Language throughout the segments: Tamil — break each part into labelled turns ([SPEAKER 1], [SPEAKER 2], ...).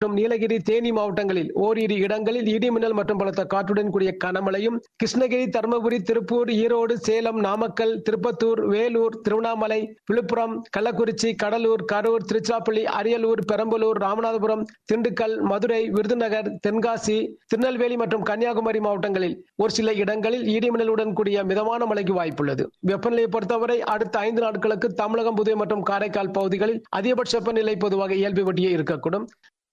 [SPEAKER 1] மற்றும் நீலகிரி தேனி மாவட்டங்களில் ஓரிரு இடங்களில் இடிமின்னல் மற்றும் பலத்த காற்றுடன் கூடிய கனமழையும் கிருஷ்ணகிரி தருமபுரி திருப்பூர் ஈரோடு சேலம் நாமக்கல் திருப்பத்தூர் வேலூர் திருவண்ணாமலை விழுப்புரம் கள்ளக்குறிச்சி கடலூர் கரூர் திருச்சிராப்பள்ளி அரியலூர் பெரம்பலூர் ராமநாதபுரம் திண்டுக்கல் மதுரை விருதுநகர் தென்காசி திருநெல்வேலி மற்றும் கன்னியாகுமரி மாவட்டங்களில் ஒரு சில இடங்களில் இடிமின்னலுடன் கூடிய மிதமான மழைக்கு வாய்ப்புள்ளது வெப்பநிலையை பொறுத்தவரை அடுத்த ஐந்து நாட்களுக்கு தமிழகம் புதுவை மற்றும் காரைக்கால் பகுதிகளில் அதிகபட்ச வெப்பநிலை பொதுவாக இயல்பு வட்டியே இருக்கக்கூடும்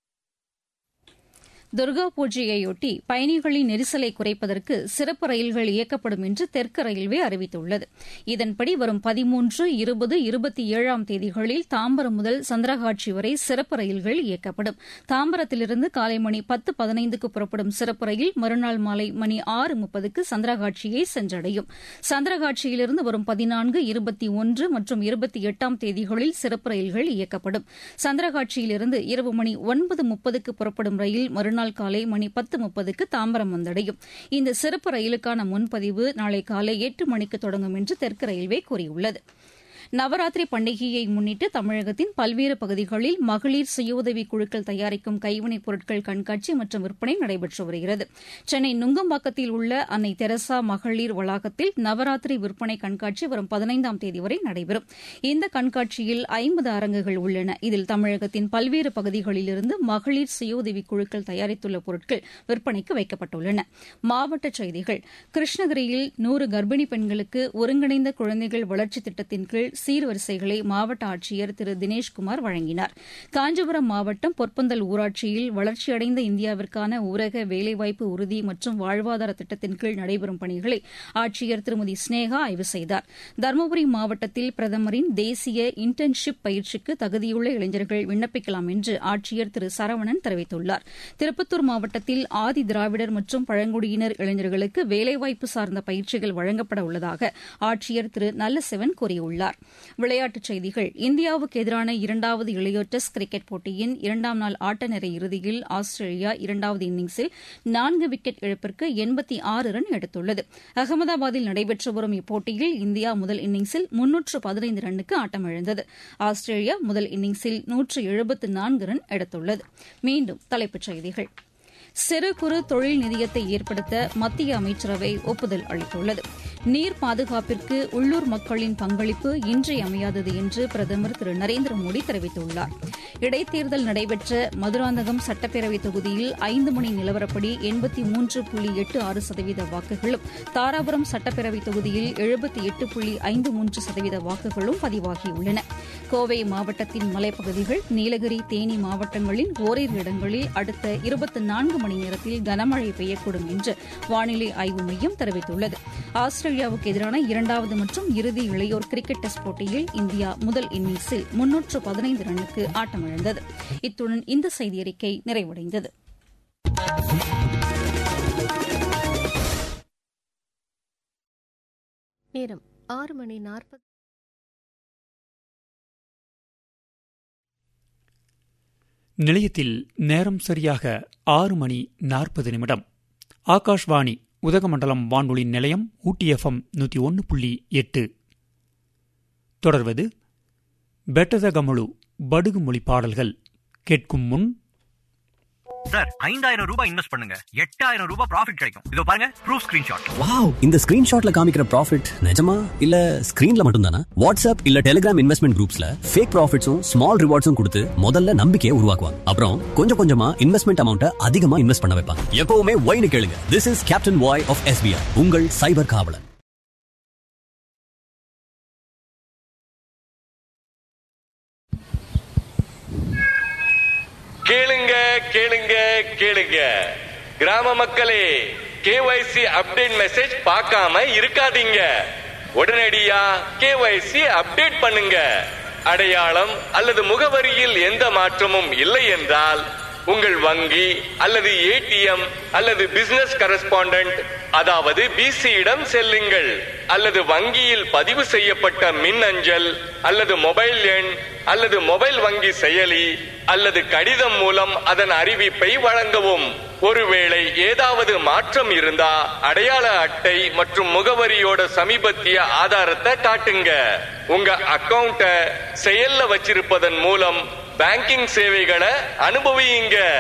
[SPEAKER 2] துர்கா பூஜையையொட்டி பயணிகளின் நெரிசலை குறைப்பதற்கு சிறப்பு ரயில்கள் இயக்கப்படும் என்று தெற்கு ரயில்வே அறிவித்துள்ளது இதன்படி வரும் பதிமூன்று இருபது இருபத்தி ஏழாம் தேதிகளில் தாம்பரம் முதல் சந்திரகாட்சி வரை சிறப்பு ரயில்கள் இயக்கப்படும் தாம்பரத்திலிருந்து காலை மணி பத்து பதினைந்துக்கு புறப்படும் சிறப்பு ரயில் மறுநாள் மாலை மணி ஆறு முப்பதுக்கு சந்திரகாட்சியை சென்றடையும் சந்திரகாட்சியிலிருந்து வரும் பதினான்கு இருபத்தி ஒன்று மற்றும் இருபத்தி எட்டாம் தேதிகளில் சிறப்பு ரயில்கள் இயக்கப்படும் சந்திரகாட்சியிலிருந்து இரவு மணி ஒன்பது முப்பதுக்கு புறப்படும் ரயில் மறுநாள் மறுநாள் காலை மணி பத்து முப்பதுக்கு தாம்பரம் வந்தடையும் இந்த சிறப்பு ரயிலுக்கான முன்பதிவு நாளை காலை எட்டு மணிக்கு தொடங்கும் என்று தெற்கு ரயில்வே கூறியுள்ளது நவராத்திரி பண்டிகையை முன்னிட்டு தமிழகத்தின் பல்வேறு பகுதிகளில் மகளிர் சுய உதவி குழுக்கள் தயாரிக்கும் கைவினைப் பொருட்கள் கண்காட்சி மற்றும் விற்பனை நடைபெற்று வருகிறது சென்னை நுங்கம்பாக்கத்தில் உள்ள அன்னை தெரசா மகளிர் வளாகத்தில் நவராத்திரி விற்பனை கண்காட்சி வரும் பதினைந்தாம் தேதி வரை நடைபெறும் இந்த கண்காட்சியில் ஐம்பது அரங்குகள் உள்ளன இதில் தமிழகத்தின் பல்வேறு பகுதிகளிலிருந்து மகளிர் சுய உதவி குழுக்கள் தயாரித்துள்ள பொருட்கள் விற்பனைக்கு வைக்கப்பட்டுள்ளன மாவட்ட செய்திகள் கிருஷ்ணகிரியில் நூறு கர்ப்பிணி பெண்களுக்கு ஒருங்கிணைந்த குழந்தைகள் வளர்ச்சி திட்டத்தின் கீழ் சீர்வரிசைகளை மாவட்ட ஆட்சியர் திரு தினேஷ்குமார் வழங்கினார் காஞ்சிபுரம் மாவட்டம் பொற்பந்தல் ஊராட்சியில் வளர்ச்சியடைந்த இந்தியாவிற்கான ஊரக வேலைவாய்ப்பு உறுதி மற்றும் வாழ்வாதார திட்டத்தின் கீழ் நடைபெறும் பணிகளை ஆட்சியர் திருமதி ஸ்னேகா ஆய்வு செய்தார் தருமபுரி மாவட்டத்தில் பிரதமரின் தேசிய இன்டர்ன்ஷிப் பயிற்சிக்கு தகுதியுள்ள இளைஞர்கள் விண்ணப்பிக்கலாம் என்று ஆட்சியர் திரு சரவணன் தெரிவித்துள்ளார் திருப்பத்தூர் மாவட்டத்தில் ஆதி திராவிடர் மற்றும் பழங்குடியினர் இளைஞர்களுக்கு வேலைவாய்ப்பு சார்ந்த பயிற்சிகள் வழங்கப்பட உள்ளதாக ஆட்சியர் திரு நல்லசிவன் கூறியுள்ளார் விளையாட்டுச் செய்திகள் இந்தியாவுக்கு எதிரான இரண்டாவது இளையோர் டெஸ்ட் கிரிக்கெட் போட்டியின் இரண்டாம் நாள் ஆட்ட நிறை இறுதியில் ஆஸ்திரேலியா இரண்டாவது இன்னிங்ஸில் நான்கு விக்கெட் இழப்பிற்கு எண்பத்தி ஆறு ரன் எடுத்துள்ளது அகமதாபாத்தில் நடைபெற்று வரும் இப்போட்டியில் இந்தியா முதல் இன்னிங்ஸில் முன்னூற்று பதினைந்து ரன்னுக்கு ஆட்டமிழந்தது ஆஸ்திரேலியா முதல் இன்னிங்ஸில் நூற்று எழுபத்து நான்கு ரன் எடுத்துள்ளது மீண்டும் தலைப்புச் செய்திகள் சிறு குறு தொழில் நிதியத்தை ஏற்படுத்த மத்திய அமைச்சரவை ஒப்புதல் அளித்துள்ளது நீர் பாதுகாப்பிற்கு உள்ளூர் மக்களின் பங்களிப்பு இன்றியமையாதது என்று பிரதமர் திரு நரேந்திர மோடி தெரிவித்துள்ளார் இடைத்தேர்தல் நடைபெற்ற மதுராந்தகம் சட்டப்பேரவை தொகுதியில் ஐந்து மணி நிலவரப்படி எண்பத்தி மூன்று புள்ளி எட்டு ஆறு சதவீத வாக்குகளும் தாராபுரம் சட்டப்பேரவை தொகுதியில் எழுபத்தி எட்டு புள்ளி ஐந்து மூன்று சதவீத வாக்குகளும் பதிவாகியுள்ளன கோவை மாவட்டத்தின் மலைப்பகுதிகள் நீலகிரி தேனி மாவட்டங்களின் ஓரிரு இடங்களில் அடுத்த இருபத்தி நான்கு மணி நேரத்தில் கனமழை பெய்யக்கூடும் என்று வானிலை ஆய்வு மையம் தெரிவித்துள்ளது ஆஸ்திரேலியாவுக்கு எதிரான இரண்டாவது மற்றும் இறுதி இளையோர் கிரிக்கெட் டெஸ்ட் போட்டியில் இந்தியா முதல் இன்னிங்ஸில் முன்னூற்று பதினைந்து ரன்னுக்கு ஆட்டமிழந்தது இத்துடன் இந்த செய்தியறிக்கை நிறைவடைந்தது
[SPEAKER 3] நேரம் ஆறு மணி நாற்பது
[SPEAKER 4] நிலையத்தில் நேரம் சரியாக ஆறு மணி நாற்பது நிமிடம் ஆகாஷ்வாணி உதகமண்டலம் வானொலி நிலையம் ஊட்டி எஃப்எம் நூற்றி ஒன்று புள்ளி எட்டு தொடர்வது பெட்டதகமுழு படுகு மொழி பாடல்கள் கேட்கும் முன்
[SPEAKER 5] சார் ஐந்தாயிரம் ரூபாய் இன்வெஸ்ட் பண்ணுங்க எட்டாயிரம் ரூபாய் ப்ராஃபிட் கிடைக்கும் இதோ பாருங்க ப்ரூஃப் ஸ்கிரீன்ஷாட்
[SPEAKER 6] வாவ் இந்த ஸ்கிரீன்ஷாட்ல காமிக்கிற ப்ராஃபிட் நிஜமா இல்ல ஸ்கிரீன்ல மட்டும் தானா வாட்ஸ்அப் இல்ல டெலிகிராம் இன்வெஸ்ட்மெண்ட் குரூப்ஸ்ல ஃபேக் ப்ராஃபிட்ஸும் ஸ்மால் ரிவார்ட்ஸும் கொடுத்து முதல்ல நம்பிக்கையை உருவாக்குவாங்க அப்புறம் கொஞ்சம் கொஞ்சமா இன்வெஸ்ட்மெண்ட் அமௌண்ட்டை அதிகமா இன்வெஸ்ட் பண்ண வைப்பாங்க எப்பவுமே ஒய்னு கேளுங்க this is captain Y of SBI உங்கள் சைபர் காவலன்
[SPEAKER 7] கேளுங்க கேளுங்க கேளுங்க கிராம மக்களே கேஒய்சி அப்டேட் மெசேஜ் பார்க்காம இருக்காதீங்க உடனடியா கேஒய்சி அப்டேட் பண்ணுங்க அடையாளம் அல்லது முகவரியில் எந்த மாற்றமும் இல்லை என்றால் உங்கள் வங்கி அல்லது ஏடிஎம் அல்லது பிசினஸ் கரஸ்பாண்டன்ட் அதாவது பிசியிடம் செல்லுங்கள் அல்லது வங்கியில் பதிவு செய்யப்பட்ட மின் அஞ்சல் அல்லது மொபைல் எண் அல்லது மொபைல் வங்கி செயலி அல்லது கடிதம் மூலம் அதன் அறிவிப்பை வழங்கவும் ஒருவேளை ஏதாவது மாற்றம் இருந்தா அடையாள அட்டை மற்றும் முகவரியோட சமீபத்திய ஆதாரத்தை காட்டுங்க உங்க அக்கவுண்ட செயல்ல வச்சிருப்பதன் மூலம் பேங்கிங் சேவைகளை அனுபவியுங்க